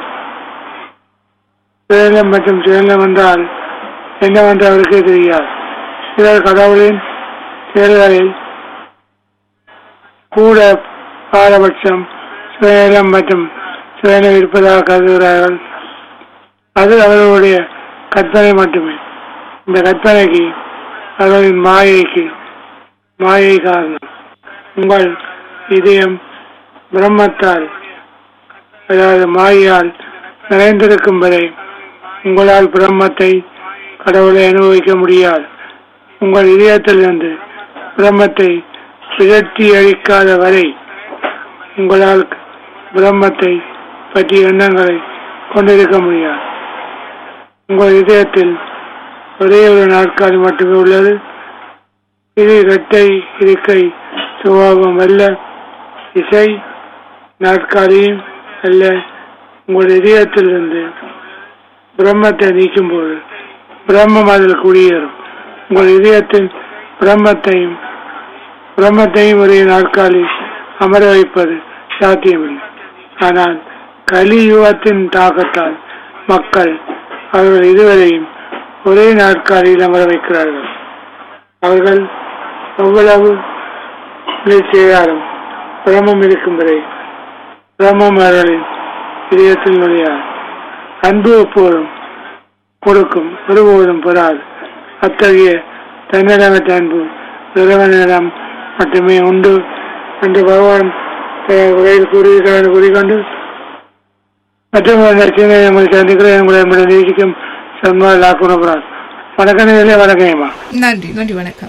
சுயநலம் மற்றும் சுயநலம் என்றால் என்னவென்று அவருக்கே தெரியாது சிலர் கடவுளின் செயல்களில் கூட பாரபட்சம் சுயநலம் மற்றும் சுயநலம் இருப்பதாக கருதுகிறார்கள் அது அவர்களுடைய கற்பனை மட்டுமே இந்த கற்பனைக்கு அவர்களின் மாயைக்கு மாயை காரணம் உங்கள் இதயம் பிரம்மத்தால் அதாவது மாயால் நிறைந்திருக்கும் வரை உங்களால் பிரம்மத்தை கடவுளை அனுபவிக்க முடியாது உங்கள் இதயத்திலிருந்து பிரம்மத்தை விரட்டி அழிக்காத வரை உங்களால் பிரம்மத்தை பற்றிய எண்ணங்களை கொண்டிருக்க முடியாது உங்கள் இதயத்தில் ஒரே ஒரு நாற்காலி மட்டுமே உள்ளது இது இரட்டை இருக்கை சுபாவம் அல்ல இசை நாற்காலியும் அல்ல உங்கள் இதயத்திலிருந்து பிரம்மத்தை நீக்கும்போது பிரம்மம் அதில் குடியேறும் உங்கள் இதயத்தில் பிரம்மத்தையும் பிரம்மத்தையும் ஒரே நாற்காலி அமர வைப்பது சாத்தியமில்லை ஆனால் கலியுகத்தின் தாக்கத்தால் மக்கள் அவர்கள் இதுவரையும் ஒரே நாற்காலியில் அமர வைக்கிறார்கள் அவர்கள் எவ்வளவு செய்தாலும் பிரம்மம் இருக்கும் வரை பிரம்மம் அவர்களின் இதயத்தில் நுழையாது அன்பு எப்போதும் கொடுக்கும் ஒருபோதும் பெறாது அத்தகைய தன்னிடமற்ற அன்பு இறைவனிடம் மட்டுமே உண்டு என்று பகவான் உரையில் கூறியிருக்கிறார் என்று கூறிக்கொண்டு மற்றும் ஒரு நற்செய்தியை உங்களை சந்திக்கிறேன் உங்களை நம்முடைய நேசிக்கும் சன்மா லாக்குணபுரான் வணக்கம் நேயர்களே, வணக்கம்மா நன்றி நன்றி வணக்கம்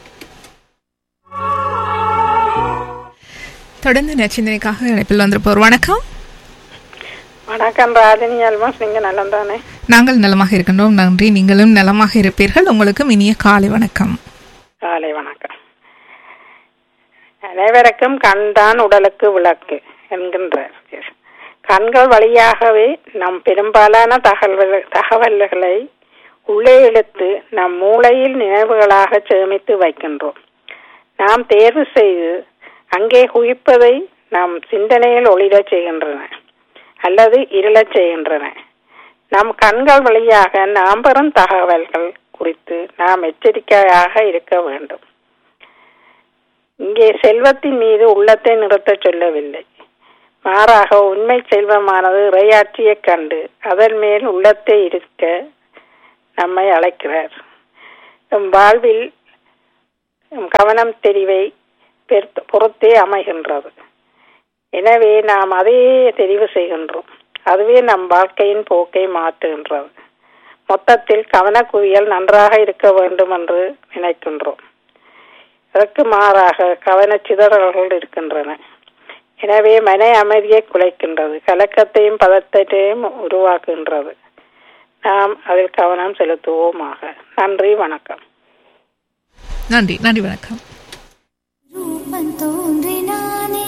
தொடர்ந்து நச்சிந்தனைக்காக இணைப்பில் வந்திருப்போர் வணக்கம் வணக்கம் ராஜினி அல்மாஸ் நீங்க நலம் தானே நாங்கள் நலமாக இருக்கின்றோம் நன்றி நீங்களும் நலமாக இருப்பீர்கள் உங்களுக்கும் இனிய காலை வணக்கம் காலை வணக்கம் அனைவருக்கும் கண்தான் உடலுக்கு விளக்கு என்கின்றார் கண்கள் வழியாகவே நம் பெரும்பாலான தகவல் தகவல்களை உள்ளே இழுத்து நம் மூளையில் நினைவுகளாக சேமித்து வைக்கின்றோம் நாம் தேர்வு செய்து அங்கே குவிப்பதை நம் சிந்தனையில் ஒளிரச் செய்கின்றன அல்லது இருளச் செய்கின்றன நம் கண்கள் வழியாக நாம் பெறும் தகவல்கள் குறித்து நாம் எச்சரிக்கையாக இருக்க வேண்டும் இங்கே செல்வத்தின் மீது உள்ளத்தை நிறுத்தச் சொல்லவில்லை மாறாக உண்மை செல்வமானது இறையாட்சியைக் கண்டு அதன் மேல் உள்ளத்தை இருக்க நம்மை அழைக்கிறார் நம் வாழ்வில் நம் கவனம் தெரிவை பெருத்- பொறுத்தே அமைகின்றது எனவே நாம் அதையே தெரிவு செய்கின்றோம் அதுவே நம் வாழ்க்கையின் போக்கை மாற்றுகின்றது மொத்தத்தில் கவனக்குவியல் நன்றாக இருக்க வேண்டும் என்று நினைக்கின்றோம் அதற்கு மாறாக கவனச் சிதறல்கள் இருக்கின்றன எனவே மன அமைதியை குலைக்கின்றது கலக்கத்தையும் பதட்டத்தையும் உருவாக்குகின்றது நாம் அதில் கவனம் செலுத்துவோமாக நன்றி வணக்கம் நன்றி நன்றி வணக்கம் ரூபம் தோன்றினானே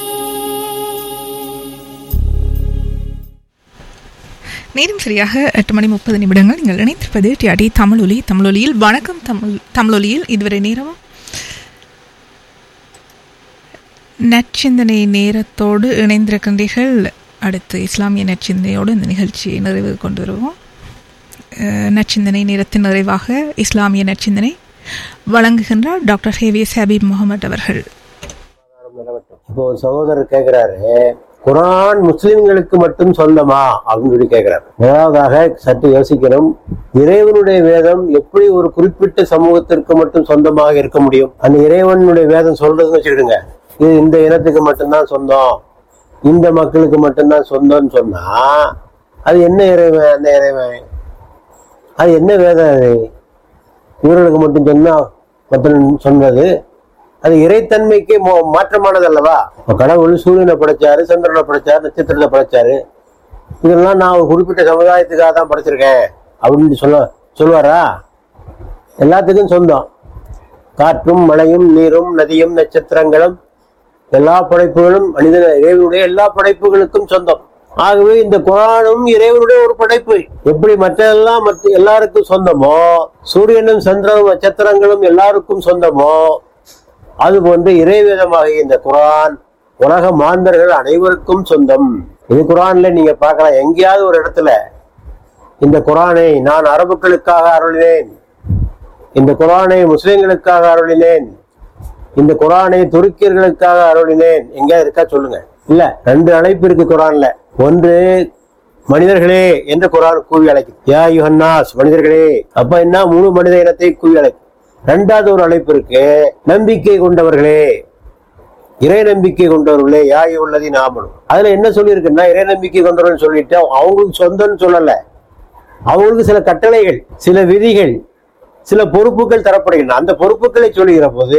நேரம் சரியாக எட்டு மணி முப்பது நிமிடங்கள் நீங்கள் இணைந்திருப்பது டிஆடி தமிழொலி தமிழொலியில் வணக்கம் தமிழ் தமிழொலியில் இதுவரை நேரம் நற்சிந்தனை நேரத்தோடு இணைந்திருக்கின்றீர்கள் அடுத்து இஸ்லாமிய நற்சிந்தனையோடு இந்த நிகழ்ச்சியை நிறைவு கொண்டு வருவோம் அஹ், நற்சிந்தனை நேரத்தின் நிறைவாக இஸ்லாமிய நற்சிந்தனை வழங்குகின்றார் டாக்டர் ஹேவியஸ் ஹபீப் முகமது அவர்கள் இப்போ ஒரு சகோதரர் கேக்குறாரு குரான் முஸ்லிம்களுக்கு மட்டும் சொந்தமா அப்படின்னு சொல்லி கேக்குறாரு முதலாவதாக சற்று யோசிக்கணும் இறைவனுடைய வேதம் எப்படி ஒரு குறிப்பிட்ட சமூகத்திற்கு மட்டும் சொந்தமாக இருக்க முடியும் அந்த இறைவனுடைய வேதம் சொல்றதுன்னு வச்சுக்கிடுங்க இது இந்த இனத்துக்கு மட்டும்தான் சொந்தம் இந்த மக்களுக்கு மட்டும்தான் சொந்தம்னு சொன்னா அது என்ன இறைவன் அந்த இறைவன் அது என்ன வேதம் அது இவர்களுக்கு மட்டும் சொன்னா மட்டும் சொன்னது அது இறைத்தன்மைக்கு மோ- மாற்றமானது அல்லவா இப்ப கடவுள் சூரியனை படைச்சாரு சந்திரனை படைச்சாரு நட்சத்திரத்தை படைச்சாரு இதெல்லாம் நான் ஒரு குறிப்பிட்ட சமுதாயத்துக்காக தான் படைச்சிருக்கேன் அப்படின்னு சொல்ல சொல்லுவாரா எல்லாத்துக்கும் சொந்தம் காற்றும் மழையும் நீரும் நதியும் நட்சத்திரங்களும் எல்லா படைப்புகளும் மனித இறைவனுடைய எல்லா படைப்புகளுக்கும் சொந்தம் ஆகவே இந்த குரானும் இறைவனுடைய ஒரு படைப்பு எப்படி மற்றெல்லாம் மற்ற எல்லாருக்கும் சொந்தமோ சூரியனும் சந்திரனும் நட்சத்திரங்களும் எல்லாருக்கும் சொந்தமோ அதுபோன்று இறைவேதமாகிய இந்த குரான் உலக மாந்தர்கள் அனைவருக்கும் சொந்தம் இது குரான்ல நீங்க பார்க்கலாம் எங்கேயாவது ஒரு இடத்துல இந்த குரானை நான் அரபுக்களுக்காக அருளினேன் இந்த குரானை முஸ்லிம்களுக்காக அருளினேன் இந்த குரானை துருக்கியர்களுக்காக அருளினேன் எங்க இருக்கா சொல்லுங்க இல்ல ரெண்டு அழைப்பு இருக்கு குரான்ல ஒன்று மனிதர்களே என்று குரான் கூவி அழைக்கும் யா யுஹன்னாஸ் மனிதர்களே அப்ப என்ன முழு மனித இனத்தை கூவி அழைக்கும் ரெண்டாவது ஒரு அழைப்பு இருக்கு நம்பிக்கை கொண்டவர்களே இறை நம்பிக்கை கொண்டவர்களே யாய் உள்ளதி நாமனும் அதுல என்ன சொல்லியிருக்குன்னா இறை நம்பிக்கை கொண்டவர்கள் சொல்லிட்டு அவங்களுக்கு சொந்தம்னு சொல்லல அவங்களுக்கு சில கட்டளைகள் சில விதிகள் சில பொறுப்புகள் தரப்படுகின்றன அந்த பொறுப்புகளை சொல்லுகிற போது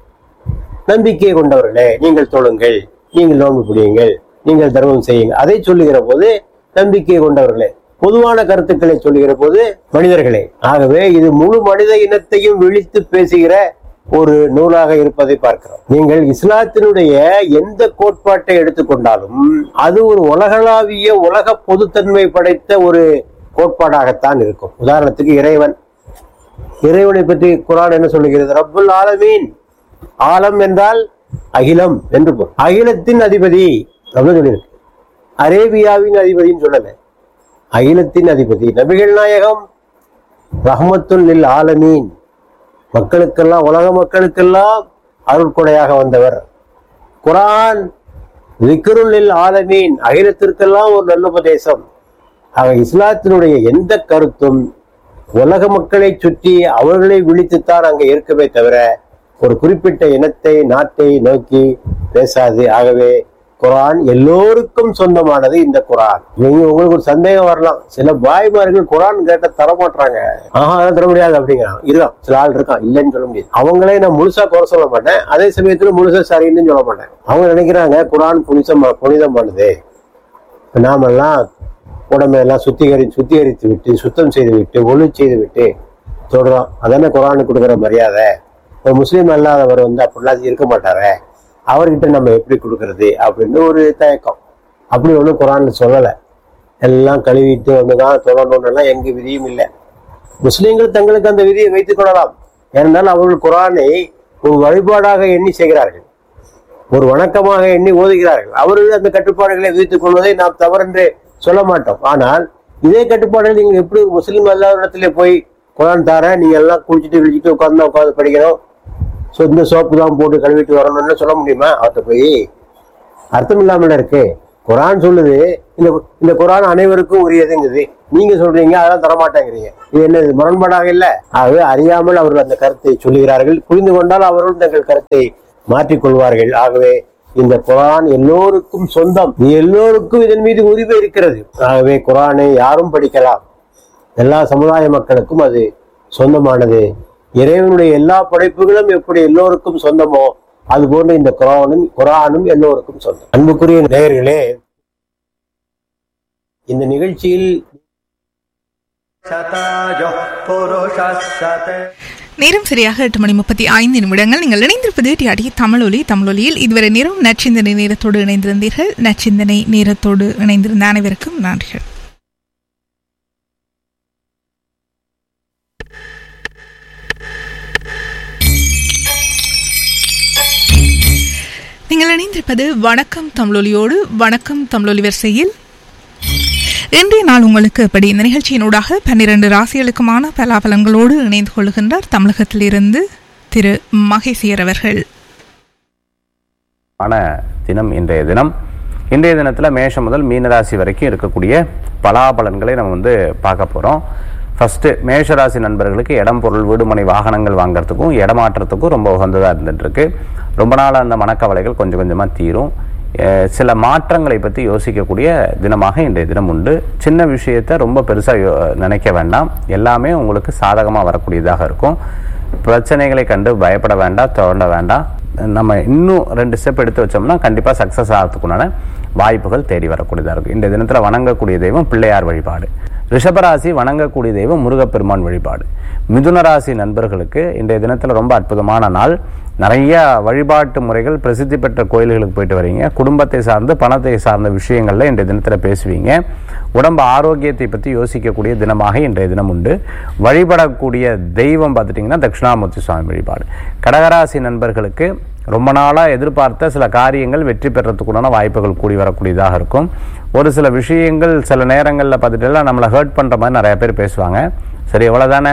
நம்பிக்கை கொண்டவர்களே நீங்கள் தொழுங்கள் நீங்கள் நோன்பு பிடியுங்கள் நீங்கள் தர்மம் செய்யுங்கள் அதை சொல்லுகிற போது நம்பிக்கை கொண்டவர்களே பொதுவான கருத்துக்களை சொல்லுகிற போது மனிதர்களே ஆகவே இது முழு மனித இனத்தையும் விழித்து பேசுகிற ஒரு நூலாக இருப்பதை பார்க்கிறோம் நீங்கள் இஸ்லாத்தினுடைய எந்த கோட்பாட்டை எடுத்துக்கொண்டாலும் அது ஒரு உலகளாவிய உலக பொதுத்தன்மை படைத்த ஒரு கோட்பாடாகத்தான் இருக்கும் உதாரணத்துக்கு இறைவன் இறைவனை பற்றி குரான் என்ன சொல்லுகிறது ரப்புல் ஆலமீன் ஆலம் என்றால் அகிலம் என்று பொருள் அகிலத்தின் அதிபதி அப்படின்னு சொல்லியிருக்கு அரேபியாவின் அதிபதின்னு சொல்லல அகிலத்தின் அதிபதி நபிகள் நாயகம் ரஹமத்துல் லில் ஆலமீன் மக்களுக்கெல்லாம் உலக மக்களுக்கெல்லாம் அருட்கொடையாக வந்தவர் குரான் விக்ருல்லில் ஆலமீன் அகிலத்திற்கெல்லாம் ஒரு நல்லுபதேசம் ஆக இஸ்லாத்தினுடைய எந்த கருத்தும் உலக மக்களை சுற்றி அவர்களை விழித்துத்தான் அங்கே இருக்கவே தவிர ஒரு குறிப்பிட்ட இனத்தை நாட்டை நோக்கி பேசாது ஆகவே குரான் எல்லோருக்கும் சொந்தமானது இந்த குரான் நீங்க உங்களுக்கு ஒரு சந்தேகம் வரலாம் சில பாய்மார்கள் குரான் கேட்ட தர மாட்டாங்க ஆஹா அதெல்லாம் தர முடியாது அப்படிங்கிறான் இருக்கான் சில ஆள் இருக்கான் இல்லைன்னு சொல்ல முடியாது அவங்களே நான் முழுசா குறை சொல்ல மாட்டேன் அதே சமயத்துல முழுசா சரின்னு சொல்ல மாட்டேன் அவங்க நினைக்கிறாங்க குரான் புனிதமா புனிதமானது இப்ப நாமெல்லாம் உடம்பெல்லாம் சுத்திகரி சுத்திகரித்து விட்டு சுத்தம் செய்து விட்டு ஒழு செய்து விட்டு சொல்றோம் அதானே குரானுக்கு கொடுக்குற மரியாதை ஒரு முஸ்லீம் அல்லாதவர் வந்து அப்படிலாம் இருக்க மாட்டாரே அவர்கிட்ட நம்ம எப்படி கொடுக்கறது அப்படின்னு ஒரு தயக்கம் அப்படி ஒன்றும் குரான்ல சொல்லலை எல்லாம் கழுவிட்டு வந்துதான் தொடரணும்னுலாம் எங்க விதியும் இல்லை முஸ்லீம்கள் தங்களுக்கு அந்த விதியை வைத்துக் கொள்ளலாம் ஏனென்றால் அவர்கள் குரானை ஒரு வழிபாடாக எண்ணி செய்கிறார்கள் ஒரு வணக்கமாக எண்ணி ஓதுகிறார்கள் அவர்கள் அந்த கட்டுப்பாடுகளை விதித்துக் கொள்வதை நாம் தவறென்று சொல்ல மாட்டோம் ஆனால் இதே கட்டுப்பாடுகள் நீங்க எப்படி முஸ்லீம் அல்லாத இடத்துல போய் குரான் தாரேன் நீங்க எல்லாம் குளிச்சுட்டு விழிச்சிட்டு உட்காந்து உட்காந்து படிக்கணும் ஸோ இந்த சோப்பு தான் போட்டு கழுவிட்டு வரணும்னு சொல்ல முடியுமா அவர்கிட்ட போய் அர்த்தம் இல்லாமல் இருக்கு குரான் சொல்லுது இந்த இந்த குரான் அனைவருக்கும் உரியதுங்குது நீங்க சொல்றீங்க அதெல்லாம் தரமாட்டேங்கிறீங்க இது என்ன இது முரண்பாடாக இல்ல ஆகவே அறியாமல் அவர்கள் அந்த கருத்தை சொல்லுகிறார்கள் புரிந்து கொண்டால் அவர்கள் தங்கள் கருத்தை மாற்றிக் கொள்வார்கள் ஆகவே இந்த குரான் எல்லோருக்கும் சொந்தம் எல்லோருக்கும் இதன் மீது உரிமை இருக்கிறது ஆகவே குரானை யாரும் படிக்கலாம் எல்லா சமுதாய மக்களுக்கும் அது சொந்தமானது இறைவனுடைய எல்லா படைப்புகளும் எப்படி எல்லோருக்கும் சொந்தமோ அது போன்று இந்த குரானும் குரானும் எல்லோருக்கும் சொந்தம் அன்புக்குரிய நேயர்களே இந்த நிகழ்ச்சியில் शतायो पुरुषः शते நேரம் சரியாக எட்டு மணி முப்பத்தி ஐந்து நிமிடங்கள் நீங்கள் இணைந்திருப்பது டிஆடி தமிழொலி தமிழொலியில் இதுவரை நேரம் நச்சிந்தனை நேரத்தோடு இணைந்திருந்தீர்கள் நச்சிந்தனை நேரத்தோடு இணைந்திருந்த அனைவருக்கும் நன்றிகள் நீங்கள் இணைந்திருப்பது வணக்கம் தமிழொலியோடு வணக்கம் தமிழொலி வரிசையில் இன்றைய நாள் உங்களுக்கு எப்படி இந்த நிகழ்ச்சியினூடாக பன்னிரண்டு ராசிகளுக்குமான பலாபலங்களோடு இணைந்து கொள்கின்றார் தமிழகத்திலிருந்து திரு மகேசியர் அவர்கள் ஆன தினம் இன்றைய தினம் இன்றைய தினத்தில் மேஷம் முதல் மீனராசி வரைக்கும் இருக்கக்கூடிய பலாபலன்களை நம்ம வந்து பார்க்க போகிறோம் ஃபஸ்ட்டு மேஷராசி நண்பர்களுக்கு இடம் பொருள் வீடுமனை வாகனங்கள் வாங்குறதுக்கும் இடமாற்றத்துக்கும் ரொம்ப உகந்ததாக இருந்துகிட்ருக்கு ரொம்ப நாள் அந்த மனக்கவலைகள் கொஞ்சம் கொஞ்சமாக தீரும் அஹ் சில மாற்றங்களை பற்றி யோசிக்கக்கூடிய தினமாக இன்றைய தினம் உண்டு சின்ன விஷயத்தை ரொம்ப பெருசாக நினைக்க வேண்டாம் எல்லாமே உங்களுக்கு சாதகமாக வரக்கூடியதாக இருக்கும் பிரச்சனைகளை கண்டு பயப்பட வேண்டாம் தோண்ட வேண்டாம் நம்ம இன்னும் ரெண்டு ஸ்டெப் எடுத்து வச்சோம்னா கண்டிப்பாக சக்ஸஸ் ஆகிறதுக்குண்டான வாய்ப்புகள் தேடி வரக்கூடியதாக இருக்கும் இந்த தினத்தில் வணங்கக்கூடிய தெய்வம் பிள்ளையார் வழிபாடு ரிஷபராசி வணங்கக்கூடிய தெய்வம் முருகப்பெருமான் வழிபாடு மிதுன ராசி நண்பர்களுக்கு இன்றைய தினத்தில் ரொம்ப அற்புதமான நாள் நிறைய வழிபாட்டு முறைகள் பிரசித்தி பெற்ற கோயில்களுக்கு போயிட்டு வரீங்க குடும்பத்தை சார்ந்து பணத்தை சார்ந்த விஷயங்கள்ல இன்றைய தினத்தில் பேசுவீங்க உடம்பு ஆரோக்கியத்தை பற்றி யோசிக்கக்கூடிய தினமாக இன்றைய தினம் உண்டு வழிபடக்கூடிய தெய்வம் பார்த்துட்டிங்கன்னா தட்சிணாமூர்த்தி சுவாமி வழிபாடு கடகராசி நண்பர்களுக்கு ரொம்ப நாளாக எதிர்பார்த்த சில காரியங்கள் வெற்றி பெறத்துக்குண்டான வாய்ப்புகள் கூடி வரக்கூடியதாக இருக்கும் ஒரு சில விஷயங்கள் சில நேரங்களில் பார்த்துட்டுலாம் நம்மளை ஹர்ட் பண்ணுற மாதிரி நிறைய பேர் பேசுவாங்க சரி எவ்வளோதானே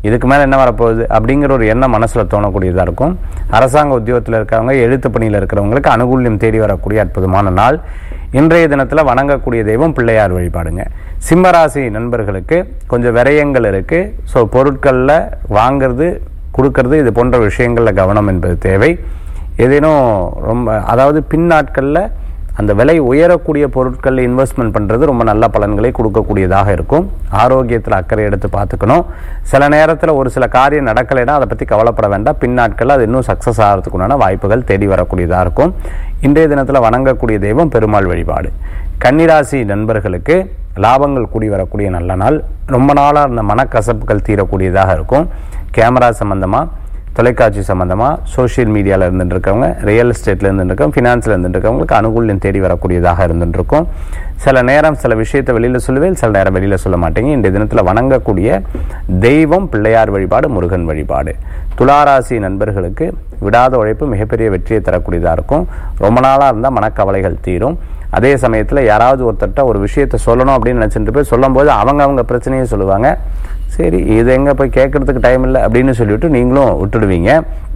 இதுக்கு மேலே என்ன வரப்போகுது அப்படிங்கிற ஒரு எண்ணம் மனசில் தோணக்கூடியதாக இருக்கும் அரசாங்க உத்தியோகத்தில் இருக்கிறவங்க எழுத்து பணியில் இருக்கிறவங்களுக்கு அனுகூல்யம் தேடி வரக்கூடிய அற்புதமான நாள் இன்றைய தினத்தில் வணங்கக்கூடிய தெய்வம் பிள்ளையார் வழிபாடுங்க சிம்மராசி நண்பர்களுக்கு கொஞ்சம் விரயங்கள் இருக்குது ஸோ பொருட்களில் வாங்கிறது கொடுக்கறது இது போன்ற விஷயங்களில் கவனம் என்பது தேவை ஏதேனும் ரொம்ப அதாவது பின் நாட்களில் அந்த விலை உயரக்கூடிய பொருட்களில் இன்வெஸ்ட்மெண்ட் பண்ணுறது ரொம்ப நல்ல பலன்களை கொடுக்கக்கூடியதாக இருக்கும் ஆரோக்கியத்தில் அக்கறை எடுத்து பார்த்துக்கணும் சில நேரத்தில் ஒரு சில காரியம் நடக்கலைன்னா அதை பற்றி கவலைப்பட வேண்டாம் பின் நாட்களில் அது இன்னும் சக்ஸஸ் ஆகிறதுக்குண்டான வாய்ப்புகள் தேடி வரக்கூடியதாக இருக்கும் இன்றைய தினத்தில் வணங்கக்கூடிய தெய்வம் பெருமாள் வழிபாடு கன்னிராசி நண்பர்களுக்கு லாபங்கள் கூடி வரக்கூடிய நல்ல நாள் ரொம்ப நாளாக இருந்த மனக்கசப்புகள் தீரக்கூடியதாக இருக்கும் கேமரா சம்மந்தமாக தொலைக்காட்சி சம்மந்தமாக சோஷியல் மீடியாவில் இருந்துட்டு இருக்கவங்க ரியல் எஸ்டேட்டில் இருந்துட்டு இருக்கவங்க ஃபினான்ஸில் இருந்துட்டு இருக்கவங்களுக்கு அனுகூல்யம் தேடி வரக்கூடியதாக இருந்துட்டு இருக்கும் சில நேரம் சில விஷயத்தை வெளியில் சொல்லுவேன் சில நேரம் வெளியில் சொல்ல மாட்டேங்க இந்த தினத்தில் வணங்கக்கூடிய தெய்வம் பிள்ளையார் வழிபாடு முருகன் வழிபாடு துளாராசி நண்பர்களுக்கு விடாத உழைப்பு மிகப்பெரிய வெற்றியை தரக்கூடியதாக இருக்கும் ரொம்ப நாளாக இருந்தால் மனக்கவலைகள் தீரும் அதே சமயத்தில் யாராவது ஒருத்தர்கிட்ட ஒரு விஷயத்தை சொல்லணும் அப்படின்னு நினச்சிட்டு போய் சொல்லும்போது அவங்க அவங்க பிரச்சனையை சொல்லுவாங்க சரி இது எங்கே போய் கேட்கறதுக்கு டைம் இல்லை அப்படின்னு சொல்லிவிட்டு நீங்களும் விட்டுடுவீங்க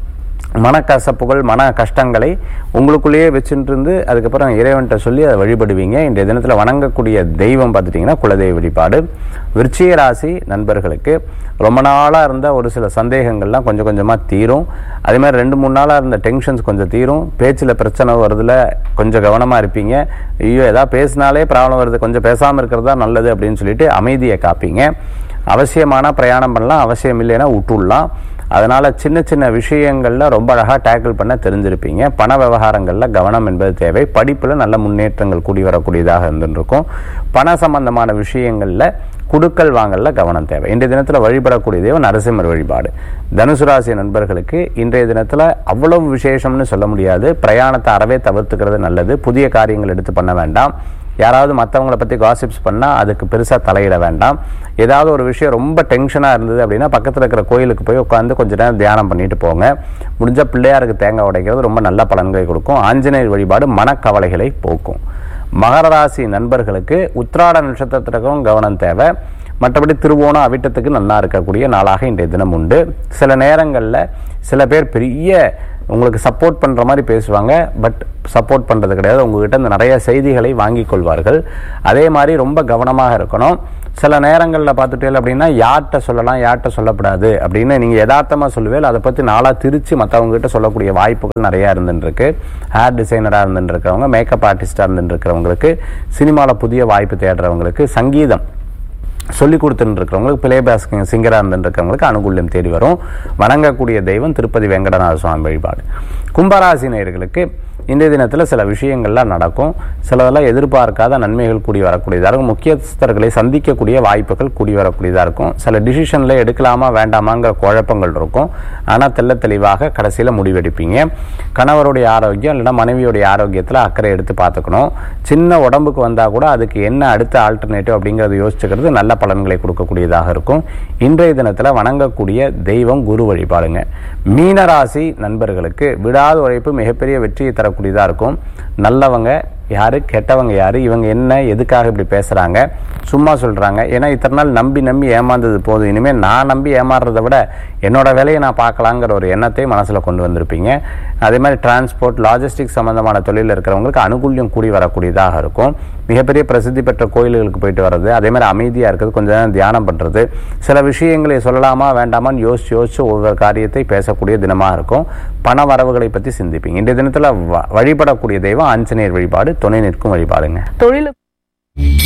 மனக்கசப்புகள் மன கஷ்டங்களை உங்களுக்குள்ளேயே வச்சுட்டு இருந்து அதுக்கப்புறம் இறைவன்கிட்ட சொல்லி அதை வழிபடுவீங்க இன்றைய தினத்தில் வணங்கக்கூடிய தெய்வம் பார்த்துட்டிங்கன்னா குலதெய்வ வழிபாடு விருச்சிக ராசி நண்பர்களுக்கு ரொம்ப நாளாக இருந்த ஒரு சில சந்தேகங்கள்லாம் கொஞ்சம் கொஞ்சமாக தீரும் அதே மாதிரி ரெண்டு மூணு நாளாக இருந்த டென்ஷன்ஸ் கொஞ்சம் தீரும் பேச்சில் பிரச்சனை வருதுல கொஞ்சம் கவனமாக இருப்பீங்க ஐயோ ஏதாவது பேசினாலே ப்ராப்ளம் வருது கொஞ்சம் பேசாமல் இருக்கிறது தான் நல்லது அப்படின்னு சொல்லிட்டு அமைதியை காப்பீங்க அவசியமான பிரயாணம் பண்ணலாம் அவசியம் இல்லைன்னா விட்டுடலாம் அதனால் சின்ன சின்ன விஷயங்களில் ரொம்ப அழகாக டேக்கிள் பண்ண தெரிஞ்சிருப்பீங்க பண விவகாரங்களில் கவனம் என்பது தேவை படிப்பில் நல்ல முன்னேற்றங்கள் கூடி வரக்கூடியதாக இருந்துருக்கும் பண சம்பந்தமான விஷயங்களில் குடுக்கல் வாங்கல்ல கவனம் தேவை இன்றைய தினத்தில் வழிபடக்கூடிய தெய்வம் நரசிம்மர் வழிபாடு தனுசு ராசி நண்பர்களுக்கு இன்றைய தினத்தில் அவ்வளவு விசேஷம்னு சொல்ல முடியாது பிரயாணத்தை அறவே தவிர்த்துக்கிறது நல்லது புதிய காரியங்கள் எடுத்து பண்ண வேண்டாம் யாராவது மற்றவங்களை பற்றி காசிப்ஸ் பண்ணால் அதுக்கு பெருசாக தலையிட வேண்டாம் ஏதாவது ஒரு விஷயம் ரொம்ப டென்ஷனாக இருந்தது அப்படின்னா பக்கத்தில் இருக்கிற கோயிலுக்கு போய் உட்காந்து கொஞ்ச நேரம் தியானம் பண்ணிட்டு போங்க முடிஞ்ச பிள்ளையாருக்கு தேங்காய் உடைக்கிறது ரொம்ப நல்ல பலன்களை கொடுக்கும் ஆஞ்சநேயர் வழிபாடு மனக்கவலைகளை போக்கும் மகர ராசி நண்பர்களுக்கு உத்திராட நட்சத்திரத்திற்கும் கவனம் தேவை மற்றபடி திருவோணம் அவிட்டத்துக்கு நல்லா இருக்கக்கூடிய நாளாக இன்றைய தினம் உண்டு சில நேரங்களில் சில பேர் பெரிய உங்களுக்கு சப்போர்ட் பண்ணுற மாதிரி பேசுவாங்க பட் சப்போர்ட் பண்ணுறது கிடையாது உங்ககிட்ட இந்த நிறைய செய்திகளை வாங்கி கொள்வார்கள் அதே மாதிரி ரொம்ப கவனமாக இருக்கணும் சில நேரங்களில் பார்த்துட்டே அப்படின்னா யார்கிட்ட சொல்லலாம் யார்கிட்ட சொல்லக்கூடாது அப்படின்னு நீங்கள் யதார்த்தமாக சொல்லுவேல் அதை பற்றி நாளாக திரித்து மற்றவங்ககிட்ட சொல்லக்கூடிய வாய்ப்புகள் நிறையா இருந்துருக்கு ஹேர் டிசைனராக இருந்துருக்கிறவங்க மேக்கப் ஆர்டிஸ்டாக இருந்துருக்கிறவங்களுக்கு சினிமாவில் புதிய வாய்ப்பு தேடுறவங்களுக்கு சங்கீதம் சொல்லி கொடுத்துட்டு இருக்கிறவங்களுக்கு பிளேபேஸ் சிங்கராக இருந்துருக்கிறவங்களுக்கு அனுகூல்யம் தேடி வரும் வணங்கக்கூடிய தெய்வம் திருப்பதி வெங்கடநாத சுவாமி வழிபாடு கும்பராசி நேயர்களுக்கு இன்றைய தினத்தில் சில விஷயங்கள்லாம் நடக்கும் சிலதெல்லாம் எதிர்பார்க்காத நன்மைகள் கூடி வரக்கூடியதாக இருக்கும் முக்கியஸ்தர்களை சந்திக்கக்கூடிய வாய்ப்புகள் கூடி வரக்கூடியதாக இருக்கும் சில டிசிஷனில் எடுக்கலாமா வேண்டாமாங்கிற குழப்பங்கள் இருக்கும் ஆனால் தெள்ள தெளிவாக கடைசியில் முடிவெடுப்பீங்க கணவருடைய ஆரோக்கியம் இல்லைன்னா மனைவியுடைய ஆரோக்கியத்தில் அக்கறை எடுத்து பார்த்துக்கணும் சின்ன உடம்புக்கு வந்தால் கூட அதுக்கு என்ன அடுத்த ஆல்டர்னேட்டிவ் அப்படிங்கிறத யோசிச்சுக்கிறது நல்ல பலன்களை கொடுக்கக்கூடியதாக இருக்கும் இன்றைய தினத்தில் வணங்கக்கூடிய தெய்வம் குரு வழிபாடுங்க மீனராசி நண்பர்களுக்கு விடாத உழைப்பு மிகப்பெரிய வெற்றியை தரக்கூடியதாக இருக்கும் நல்லவங்க யாரு கெட்டவங்க யாரு இவங்க என்ன எதுக்காக இப்படி பேசுறாங்க சும்மா சொல்றாங்க ஏன்னா இத்தனை நாள் நம்பி நம்பி ஏமாந்தது போதும் இனிமேல் நான் நம்பி ஏமாறுறதை விட என்னோட வேலையை நான் பார்க்கலாங்கிற ஒரு எண்ணத்தை மனசுல கொண்டு வந்திருப்பீங்க அதே மாதிரி டிரான்ஸ்போர்ட் லாஜிஸ்டிக் சம்பந்தமான தொழிலில் இருக்கிறவங்களுக்கு அனுகூல்யம் கூடி வரக்கூடியதாக இருக்கும் மிகப்பெரிய பிரசித்தி பெற்ற கோயில்களுக்கு போயிட்டு வர்றது அதே மாதிரி அமைதியாக இருக்கிறது கொஞ்ச நேரம் தியானம் பண்ணுறது சில விஷயங்களை சொல்லலாமா வேண்டாமான்னு யோசிச்சு யோசிச்சு ஒவ்வொரு காரியத்தை பேசக்கூடிய தினமாக இருக்கும் பண வரவுகளை பற்றி சிந்திப்பீங்க இன்றைய தினத்தில் வழிபடக்கூடிய தெய்வம் ஆஞ்சநேயர் வழிபாடு துணை நிற்கும் வழிபாடுங்க தொழிலுக்கு